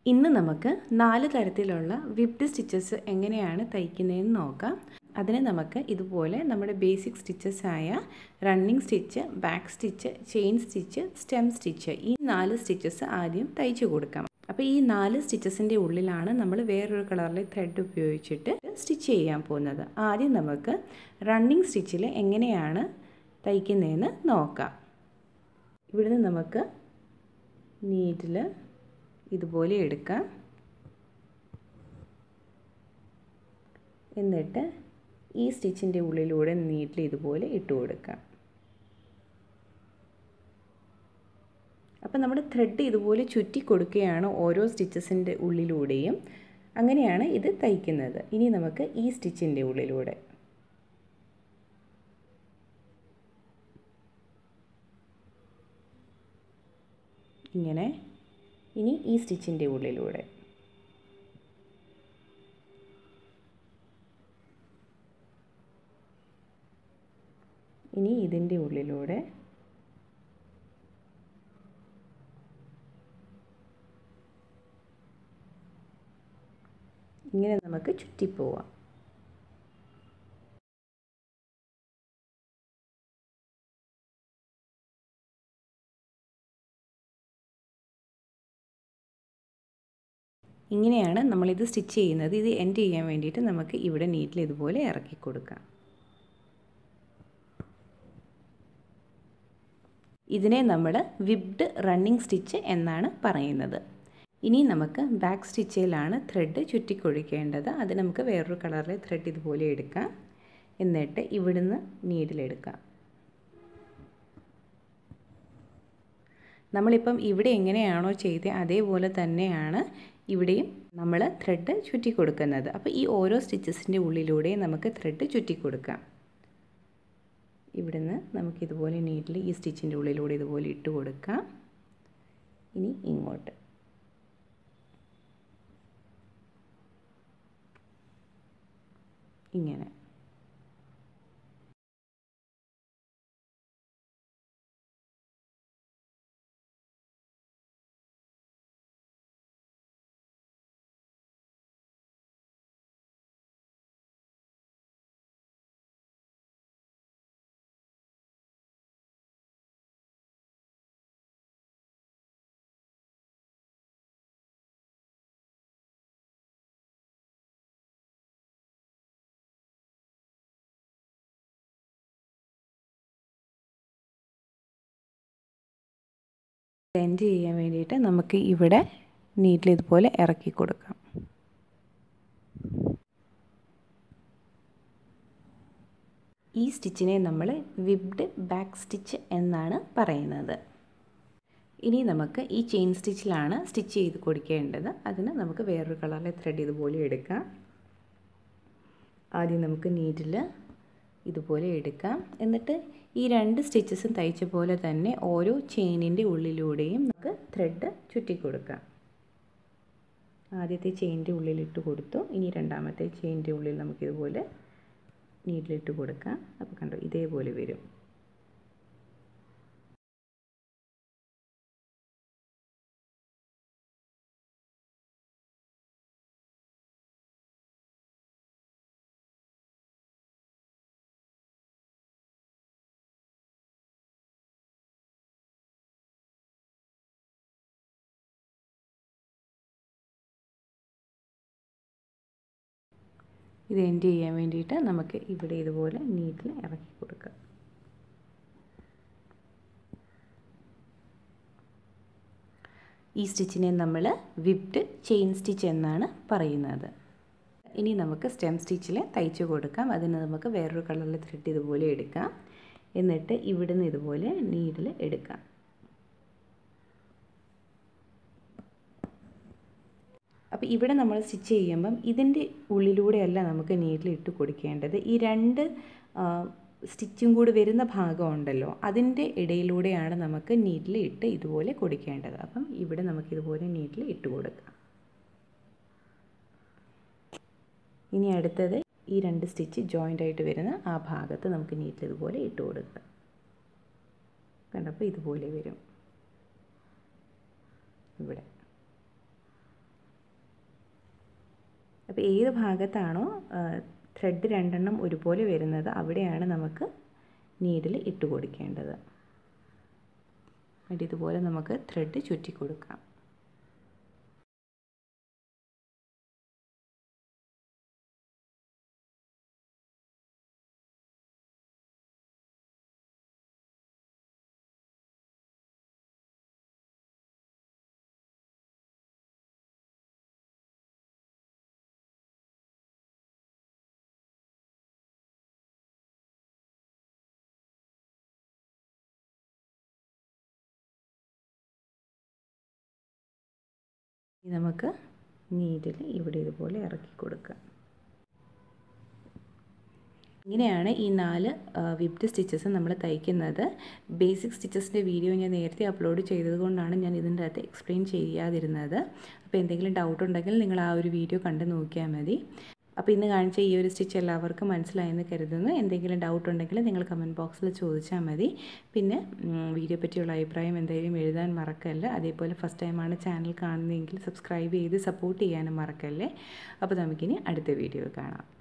ഇന്ന് നമുക്ക് നാല് തരത്തിലുള്ള വിപ്ഡ് സ്റ്റിച്ചസ് എങ്ങനെയാണ് തയ്ക്കുന്നതെന്ന് നോക്കാം അതിന് നമുക്ക് ഇതുപോലെ നമ്മുടെ ബേസിക് സ്റ്റിച്ചസ് ആയ running stitch back stitch chain stitch stem stitch ഈ നാല് സ്റ്റിച്ചസ് ആദ്യം തയ്ച്ചു കൊടുക്കാം അപ്പോൾ ഈ നാല് സ്റ്റിച്ചസിൻ്റെ ഉള്ളിലാണ് നമ്മൾ വേറൊരു കളറിലെ ത്രെഡ് ഉപയോഗിച്ചിട്ട് സ്റ്റിച്ച് ചെയ്യാൻ പോകുന്നത് ആദ്യം നമുക്ക് റണ്ണിങ് സ്റ്റിച്ചിൽ എങ്ങനെയാണ് തയ്ക്കുന്നതെന്ന് നോക്കാം ഇവിടുന്ന് നമുക്ക് നീറ്റിൽ ഇതുപോലെ എടുക്കാം എന്നിട്ട് ഈ സ്റ്റിച്ചിൻ്റെ ഉള്ളിലൂടെ നീറ്റിൽ ഇതുപോലെ ഇട്ട് കൊടുക്കാം അപ്പോൾ നമ്മുടെ ത്രെഡ് ഇതുപോലെ ചുറ്റി കൊടുക്കുകയാണ് ഓരോ സ്റ്റിച്ചസിൻ്റെ ഉള്ളിലൂടെയും അങ്ങനെയാണ് ഇത് തയ്ക്കുന്നത് ഇനി നമുക്ക് ഈ സ്റ്റിച്ചിൻ്റെ ഉള്ളിലൂടെ ഇങ്ങനെ ഇനി ഈ സ്റ്റിച്ചിൻ്റെ ഉള്ളിലൂടെ ഇനി ഇതിൻ്റെ ഉള്ളിലൂടെ ഇങ്ങനെ നമുക്ക് ചുറ്റിപ്പോവാം ഇങ്ങനെയാണ് നമ്മളിത് സ്റ്റിച്ച് ചെയ്യുന്നത് ഇത് എൻഡ് ചെയ്യാൻ വേണ്ടിയിട്ട് നമുക്ക് ഇവിടെ നീറ്റിൽ ഇതുപോലെ ഇറക്കി കൊടുക്കാം ഇതിനെ നമ്മൾ വിബ്ഡ് റണ്ണിങ് സ്റ്റിച്ച് എന്നാണ് പറയുന്നത് ഇനി നമുക്ക് ബാക്ക് സ്റ്റിച്ചിലാണ് ത്രെഡ് ചുറ്റിക്കൊഴിക്കേണ്ടത് അത് നമുക്ക് വേറൊരു കളറിലെ ത്രെഡ് ഇതുപോലെ എടുക്കാം എന്നിട്ട് ഇവിടുന്ന് നീഡിലെടുക്കാം നമ്മളിപ്പം ഇവിടെ എങ്ങനെയാണോ ചെയ്തത് അതേപോലെ തന്നെയാണ് ഇവിടെയും നമ്മൾ ത്രെഡ് ചുറ്റി കൊടുക്കുന്നത് അപ്പോൾ ഈ ഓരോ സ്റ്റിച്ചസിൻ്റെ ഉള്ളിലൂടെ നമുക്ക് ത്രെഡ് ചുറ്റി കൊടുക്കാം ഇവിടുന്ന് നമുക്കിതുപോലെ നീറ്റിൽ ഈ സ്റ്റിച്ചിൻ്റെ ഉള്ളിലൂടെ ഇതുപോലെ ഇട്ട് കൊടുക്കാം ഇനി ഇങ്ങോട്ട് ഇങ്ങനെ എൻഡ് ചെയ്യാൻ വേണ്ടിയിട്ട് നമുക്ക് ഇവിടെ നീറ്റിൽ ഇതുപോലെ ഇറക്കി കൊടുക്കാം ഈ സ്റ്റിച്ചിനെ നമ്മൾ വിബ്ഡ് ബാക്ക് സ്റ്റിച്ച് എന്നാണ് പറയുന്നത് ഇനി നമുക്ക് ഈ ചെയിൻ സ്റ്റിച്ചിലാണ് സ്റ്റിച്ച് ചെയ്ത് കൊടുക്കേണ്ടത് അതിന് നമുക്ക് വേറൊരു കളറിലെ ത്രെഡ് ഇതുപോലെ എടുക്കാം ആദ്യം നമുക്ക് നീറ്റിൽ ഇതുപോലെ എടുക്കാം എന്നിട്ട് ഈ രണ്ട് സ്റ്റിച്ചസും തയ്ച്ച പോലെ തന്നെ ഓരോ ചെയിനിൻ്റെ ഉള്ളിലൂടെയും നമുക്ക് ത്രെഡ് ചുറ്റി കൊടുക്കാം ആദ്യത്തെ ചെയിൻ്റെ ഉള്ളിലിട്ട് കൊടുത്തു ഇനി രണ്ടാമത്തെ ചെയിൻ്റെ ഉള്ളിൽ നമുക്കിതുപോലെ നീഡിലിട്ട് കൊടുക്കാം അപ്പോൾ കണ്ടോ ഇതേപോലെ വരും ഇത് എൻഡ് ചെയ്യാൻ വേണ്ടിയിട്ട് നമുക്ക് ഇവിടെ ഇതുപോലെ നീറ്റിൽ ഇറക്കി കൊടുക്കാം ഈ സ്റ്റിച്ചിനെ നമ്മൾ വിപ്ഡ് ചെയിൻ സ്റ്റിച്ച് എന്നാണ് പറയുന്നത് ഇനി നമുക്ക് സ്റ്റെം സ്റ്റിച്ചിൽ തയ്ച്ചു കൊടുക്കാം അതിന് നമുക്ക് വേറൊരു കളറിൽ ത്രെഡ് ഇതുപോലെ എടുക്കാം എന്നിട്ട് ഇവിടുന്ന് ഇതുപോലെ നീഡിൽ എടുക്കാം അപ്പോൾ ഇവിടെ നമ്മൾ സ്റ്റിച്ച് ചെയ്യുമ്പം ഇതിൻ്റെ ഉള്ളിലൂടെയല്ല നമുക്ക് നീഡിൽ ഇട്ട് കൊടുക്കേണ്ടത് ഈ രണ്ട് സ്റ്റിച്ചും കൂടി വരുന്ന ഭാഗം ഉണ്ടല്ലോ അതിൻ്റെ ഇടയിലൂടെയാണ് നമുക്ക് നീഡിൽ ഇട്ട് ഇതുപോലെ കൊടുക്കേണ്ടത് അപ്പം ഇവിടെ നമുക്ക് ഇതുപോലെ നീഡിൽ ഇട്ട് കൊടുക്കാം ഇനി അടുത്തത് ഈ രണ്ട് സ്റ്റിച്ച് ജോയിൻ്റ് ആയിട്ട് വരുന്ന ആ ഭാഗത്ത് നമുക്ക് നീറ്റിൽ ഇതുപോലെ ഇട്ട് കൊടുക്കുക കണ്ടപ്പോൾ ഇതുപോലെ വരും ഇവിടെ അപ്പോൾ ഏത് ഭാഗത്താണോ ത്രെഡ് രണ്ടെണ്ണം ഒരുപോലെ വരുന്നത് അവിടെയാണ് നമുക്ക് നീഡിൽ ഇട്ട് കൊടുക്കേണ്ടത് എന്നിട്ട് ഇതുപോലെ നമുക്ക് ത്രെഡ് ചുറ്റി കൊടുക്കാം നമുക്ക് നീഡിൽ ഇവിടെ ഇതുപോലെ ഇറക്കി കൊടുക്കാം ഇങ്ങനെയാണ് ഈ നാല് വിബ്ഡ് സ്റ്റിച്ചസ് നമ്മൾ തയ്ക്കുന്നത് ബേസിക് സ്റ്റിച്ചസിൻ്റെ വീഡിയോ ഞാൻ നേരത്തെ അപ്ലോഡ് ചെയ്തത് കൊണ്ടാണ് ഞാൻ ഇതിൻ്റെ അകത്ത് എക്സ്പ്ലെയിൻ ചെയ്യാതിരുന്നത് അപ്പോൾ എന്തെങ്കിലും ഡൗട്ട് ഉണ്ടെങ്കിൽ നിങ്ങൾ ആ ഒരു വീഡിയോ കണ്ട് നോക്കിയാൽ മതി അപ്പോൾ ഇന്ന് കാണിച്ച ഈ ഒരു സ്റ്റിച്ച് എല്ലാവർക്കും മനസ്സിലായെന്ന് കരുതുന്നു എന്തെങ്കിലും ഡൗട്ട് ഉണ്ടെങ്കിൽ നിങ്ങൾ കമൻറ്റ് ബോക്സിൽ ചോദിച്ചാൽ മതി പിന്നെ വീഡിയോ പറ്റിയുള്ള അഭിപ്രായം എന്തെങ്കിലും എഴുതാൻ മറക്കല്ല അതേപോലെ ഫസ്റ്റ് ടൈമാണ് ചാനൽ കാണുന്നതെങ്കിൽ സബ്സ്ക്രൈബ് ചെയ്ത് സപ്പോർട്ട് ചെയ്യാനും മറക്കല്ലേ അപ്പോൾ നമുക്കിനി അടുത്ത വീഡിയോ കാണാം